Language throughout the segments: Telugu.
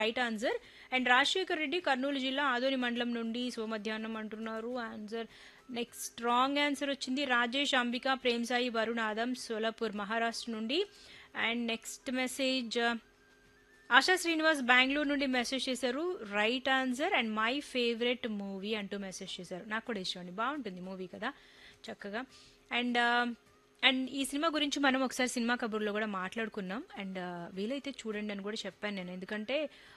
right answer and Rajasekhar Reddy Kurnool జిల్లా ఆదోని మండలం నుండి సోమధ్యాహ్నం అంటున్నారు ఆన్సర్ నెక్స్ట్ రాంగ్ ఆన్సర్ వచ్చింది రాజేష్ అంబిక ప్రేమ్ సాయి వరుణ్ ఆదం సోలాపూర్ మహారాష్ట్ర నుండి and next message Asha Srinivas Bengaluru నుండి మెసేజ్ చేశారు right answer and my favourite movie అంటూ మెసేజ్ చేశారు నాకు కూడా ఇష్టం అండి బాగుంటుంది మూవీ కదా చక్కగా అండ్ అండ్ ఈ సినిమా గురించి మనం ఒకసారి సినిమా కబుర్లో కూడా మాట్లాడుకున్నాం అండ్ వీలైతే చూడండి అని కూడా చెప్పాను నేను ఎందుకంటే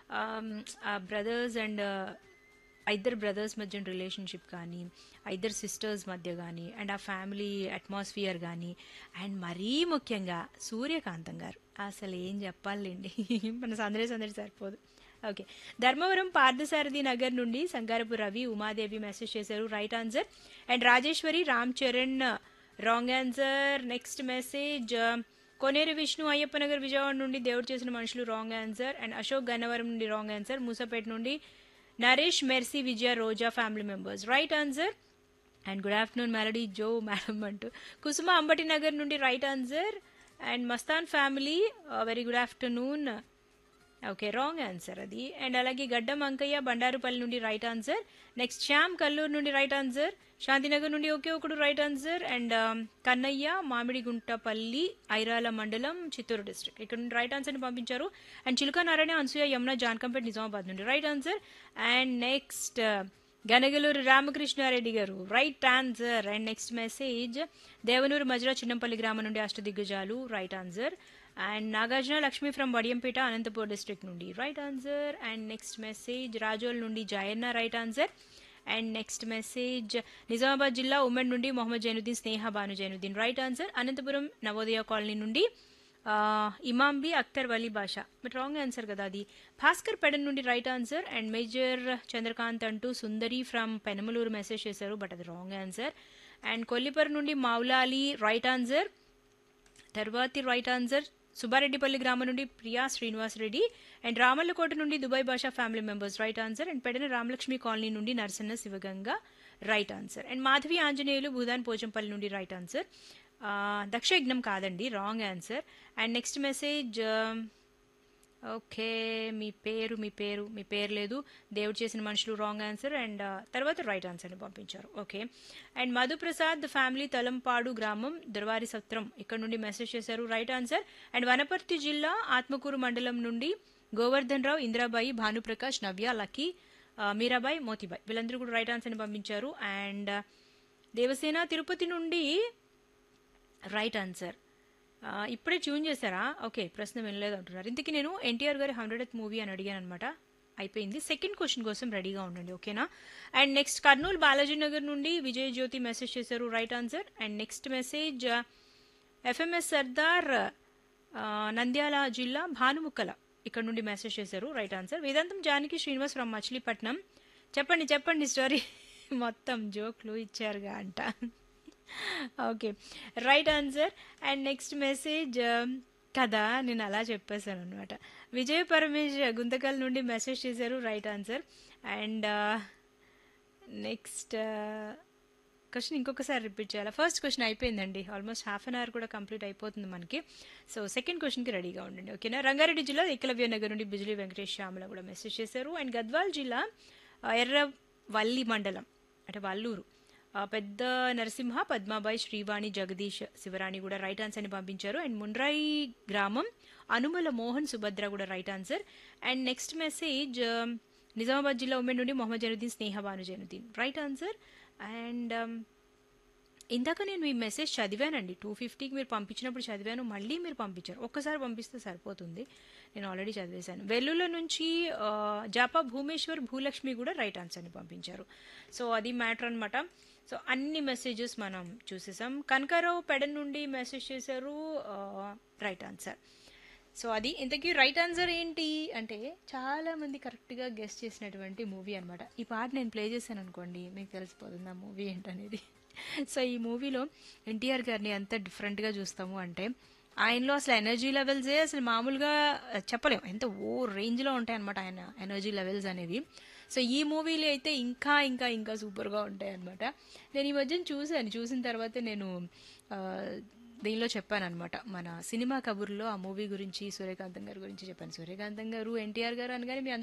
ఆ బ్రదర్స్ అండ్ ఆ ఇద్దరు బ్రదర్స్ మధ్య రిలేషన్షిప్ కానీ ఆ ఇద్దరు సిస్టర్స్ మధ్య కానీ అండ్ ఆ ఫ్యామిలీ అట్మాస్ఫియర్ కానీ అండ్ మరీ ముఖ్యంగా సూర్యకాంతం గారు అసలు ఏం చెప్పాలండి మన సందడి సందడి సరిపోదు ఓకే ధర్మవరం పార్థసారథి నగర్ నుండి సంగారపు రవి ఉమాదేవి మెసేజ్ చేశారు right answer and Rajeswari Ram Charan wrong answer next message Koneru Vishnu Ayyappa Nagar Vijayawada నుండి Devudu Chesina Manushulu wrong answer and Ashok Gannavaram నుండి రాంగ్ ఆన్సర్ మూసపేట నుండి Naresh Mercy Vijaya Roja family members right answer and good afternoon melody జో మేడం అంటూ కుసుమ అంబటి నగర్ నుండి right answer and Mastan family very good afternoon okay wrong answer అది అండ్ అలాగే గడ్డం అంకయ్య బండారుపల్లి నుండి right answer next Shyam Kalluru నుండి రైట్ ఆన్సర్ శాంతినగర్ నుండి Oke Okkadu right answer and Kannaiah Mamidiguntapalli Irala మండలం చిత్తూరు డిస్ట్రిక్ట్ ఇక్కడ నుండి రైట్ ఆన్సర్ని పంపించారు అండ్ చిలుక నారాయణ అన్సూయ యమున జాన్కంపేట్ నిజామాబాద్ నుండి right answer and next Ganagaluru Ramakrishnareddy గారు right answer and next message Devanuru Majara Chinnampalli గ్రామం నుండి అష్టదిగ్గజాలు right answer and Nagarjuna Lakshmi from Vadiyampeta Anantapur district నుండి right answer and next message Razole నుండి Jayanna right answer and next message Nizamabad జిల్లా ఉమెన్ నుండి Mohammed Zainuddin Sneha Banu Zainuddin right answer Anantapuram Navodaya colony నుండి ఇమాంబి అఖ్తర్ వలీ భాష బట్ రాంగ్ ఆన్సర్ కదా అది భాస్కర్ పెడన్ నుండి right answer and major Chandrakant అంటూ సుందరి ఫ్రమ్ పెనమలూరు మెసేజ్ చేశారు బట్ అది రాంగ్ ఆన్సర్ అండ్ కొల్లిపర్ నుండి మౌలాలి రైట్ ఆన్సర్ తర్వాతి రైట్ ఆన్సర్ సుబ్బారెడ్డిపల్లి గ్రామం నుండి ప్రియా శ్రీనివాస్ రెడ్డి అండ్ రామల్లకోట నుండి Dubai Basha family members right answer and Pedana Ramalakshmi colony నుండి Narasanna Sivaganga right answer and Madhavi Anjaneyulu Bhoodan Pochampalli నుండి రైట్ ఆన్సర్ దక్షయజ్ఞం కాదండి wrong answer and next message okay మీ పేరు మీ పేరు మీ పేరు లేదు Devudu Chesina Manushulu wrong answer and తర్వాత రైట్ ఆన్సర్ని పంపించారు okay and Madhuprasad family Talampadu గ్రామం దుర్వారి సత్రం ఇక్కడ నుండి మెసేజ్ చేశారు రైట్ ఆన్సర్ అండ్ వనపర్తి జిల్లా ఆత్మకూరు మండలం నుండి గోవర్ధన్ రావు ఇందిరాబాయి భానుప్రకాష్ నవ్య లక్కీ మీరాబాయి మోతిబాయ్ వీళ్ళందరూ కూడా రైట్ ఆన్సర్ని పంపించారు అండ్ దేవసేన తిరుపతి నుండి రైట్ ఆన్సర్ ఇప్పుడే ట్యూన్ చేశారా ఓకే ప్రశ్న వినలేదు అంటున్నారు ఇంతకీ నేను ఎన్టీఆర్ గారి హండ్రెడ్ మూవీ అని అడిగాను అనమాట అయిపోయింది సెకండ్ క్వశ్చన్ కోసం రెడీగా ఉండండి ఓకేనా అండ్ నెక్స్ట్ కర్నూలు బాలాజీ నగర్ నుండి విజయ్ జ్యోతి మెసేజ్ చేశారు right answer and next message FMS Sardar Nandyala జిల్లా భానుముక్కల ఇక్కడ నుండి మెసేజ్ చేశారు రైట్ ఆన్సర్ వేదాంతం జానకి శ్రీనివాస్ ఫ్రమ్ మచిలీపట్నం చెప్పండి చెప్పండి స్టోరీ మొత్తం జోక్లు ఇచ్చారుగా అంట okay right answer and next message కదా నేను అలా చెప్పేశాను అనమాట విజయ పరమేష్ గుంతకల్ నుండి మెసేజ్ చేశారు right answer and next question ఇంకొకసారి రిపీట్ చేయాలి ఫస్ట్ క్వశ్చన్ అయిపోయిందండి ఆల్మోస్ట్ హాఫ్ అన్ అవర్ కూడా కంప్లీట్ అయిపోతుంది మనకి సో సెకండ్ క్వశ్చన్కి రెడీగా ఉండండి ఓకేనా రంగారెడ్డి జిల్లా ఏకలవ్య నగర్ నుండి బిజిలీ వెంకటేష్ శ్యామల కూడా మెసేజ్ చేశారు అండ్ గద్వాల్ జిల్లా ఎర్రవల్లి మండలం అంటే వల్లూరు పెద్ద నరసింహ పద్మాబాయి శ్రీవాణి జగదీష్ శివరాణి కూడా రైట్ ఆన్సర్ని పంపించారు అండ్ ముండ్రాయి గ్రామం అనుమల మోహన్ సుభద్ర కూడా right answer and next message Nizamabad జిల్లా ఉమెన్ నుండి Mohammed Zainuddin Sneha Bhanu Zainuddin right answer and ఇందాక నేను మీ మెసేజ్ చదివానండి టూ ఫిఫ్టీకి మీరు పంపించినప్పుడు చదివాను మళ్ళీ మీరు పంపించారు ఒక్కసారి పంపిస్తే సరిపోతుంది నేను ఆల్రెడీ చదివేశాను వెల్లుల నుంచి జాపా భూమేశ్వర్ భూలక్ష్మి కూడా రైట్ ఆన్సర్ని పంపించారు సో అది మ్యాటర్ అనమాట సో అన్ని మెసేజెస్ మనం చూసేసాం కనకారావు పెడన్ నుండి మెసేజ్ చేశారు రైట్ ఆన్సర్ సో అది ఇంతకీ రైట్ ఆన్సర్ ఏంటి అంటే చాలా మంది కరెక్ట్గా గెస్ట్ చేసినటువంటి మూవీ అనమాట ఈ పాట నేను ప్లే చేశాను అనుకోండి మీకు తెలిసిపోతుంది ఆ మూవీ ఏంటనేది సో ఈ మూవీలో ఎన్టీఆర్ గారిని ఎంత డిఫరెంట్గా చూస్తాము అంటే ఆయనలో అసలు ఎనర్జీ లెవెల్సే అసలు మామూలుగా చెప్పలేం ఎంత ఓ రేంజ్లో ఉంటాయి అనమాట ఆయన ఎనర్జీ లెవెల్స్ అనేవి సో ఈ మూవీలో అయితే ఇంకా ఇంకా ఇంకా సూపర్గా ఉంటాయి అనమాట నేను ఈ మధ్యన చూశాను చూసిన తర్వాత నేను దీనిలో చెప్పాను అనమాట మన సినిమా కబుర్లో ఆ మూవీ గురించి సూర్యకాంతం గారి గురించి చెప్పాను సూర్యకాంతం గారు ఎన్టీఆర్ గారు అనగానే మీ